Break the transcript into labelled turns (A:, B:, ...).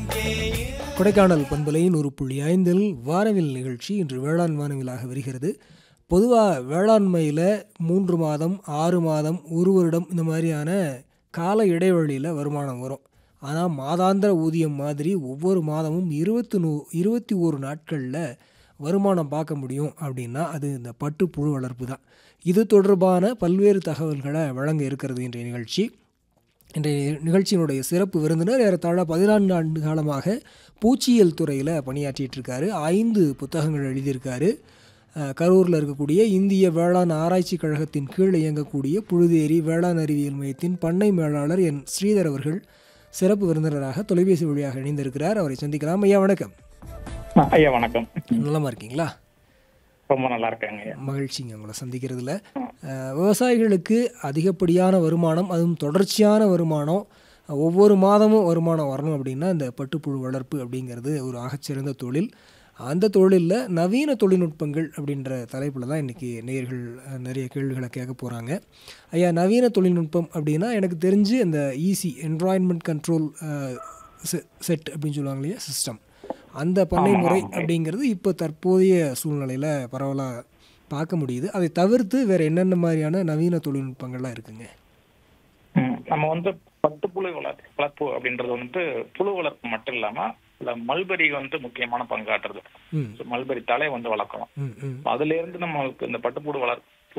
A: கொடைக்கானல் பண்பலை நூறு புள்ளி ஐந்தில் வானவில் நிகழ்ச்சி இன்று வேளாண் வானவிலாக வருகிறது பொதுவாக வேளாண்மையில் மூன்று மாதம் ஆறு மாதம் ஒரு வருடம் இந்த மாதிரியான கால இடைவெளியில் வருமானம் வரும் ஆனால் மாதாந்திர ஊதியம் மாதிரி ஒவ்வொரு மாதமும் இருபத்தி நூ இருபத்தி ஒரு நாட்களில் வருமானம் பார்க்க முடியும் அப்படின்னா அது இந்த பட்டுப்புழு வளர்ப்பு தான் இது தொடர்பான பல்வேறு தகவல்களை வழங்க இருக்கிறது இன்றைய நிகழ்ச்சி இன்றைய நிகழ்ச்சியினுடைய சிறப்பு விருந்தினர் ஏறத்தாழ பதினான்கு ஆண்டு காலமாக பூச்சியியல் துறையில் பணியாற்றிட்டு இருக்காரு ஐந்து புத்தகங்கள் எழுதியிருக்காரு அஹ், கரூரில் இருக்கக்கூடிய இந்திய வேளாண் ஆராய்ச்சி கழகத்தின் கீழ் இயங்கக்கூடிய புழுதேரி வேளாண் அறிவியல் மையத்தின் பண்ணை மேலாளர் என் ஸ்ரீதர் அவர்கள் சிறப்பு விருந்தினராக தொலைபேசி வழியாக இணைந்திருக்கிறார் அவரை சந்திக்கலாம் ஐயா வணக்கம்
B: ஆ, ஐயா வணக்கம்
A: நலமா இருக்கீங்களா
B: ரொம்ப நல்லா இருக்காங்க ஐயா
A: மகிழ்ச்சிங்க உங்களை சந்திக்கிறதுல அஹ், விவசாயிகளுக்கு அதிகப்படியான வருமானம் அதுவும் தொடர்ச்சியான வருமானம் அஹ், ஒவ்வொரு மாதமும் வருமானம் வரணும் அப்படின்னா இந்த பட்டுப்புழு வளர்ப்பு அப்படிங்கிறது ஒரு ஆகச்சிறந்த தொழில் அந்த தொழிலில் நவீன தொழில்நுட்பங்கள் அப்படின்ற தலைப்பில் தான் இன்றைக்கி நேயர்கள் அஹ், நிறைய கேள்விகளை கேட்க போகிறாங்க ஐயா நவீன தொழில்நுட்பம் அப்படின்னா எனக்கு தெரிஞ்சு இந்த ஈசி என்வாயன்மெண்ட் கண்ட்ரோல் செட் அப்படின்னு சொல்லுவாங்க இல்லையா சிஸ்டம் அந்த பண்ணை முறை அப்படிங்கிறது இப்போ தற்போதைய சூழ்நிலையில் பரவலாக பார்க்க முடியுது அதை தவிர்த்து வேறு என்னென்ன மாதிரியான நவீன தொழில்நுட்பங்கள்லாம் இருக்குங்க
B: ம், நம்ம வந்து பட்டுப்புழு வளர்ப்பு வளர்ப்பு அப்படின்றது வந்து புழு வளர்ப்பு மட்டும் இல்லாம இல்ல மல்பெரி வந்து முக்கியமான பங்காற்றுறது
A: ம்
B: So, மல்பெரி தலை வந்து வளர்க்கணும்
A: ம் ம்
B: அதுல இருந்து நம்மளுக்கு இந்த பட்டுப்புழு வளர்ப்பு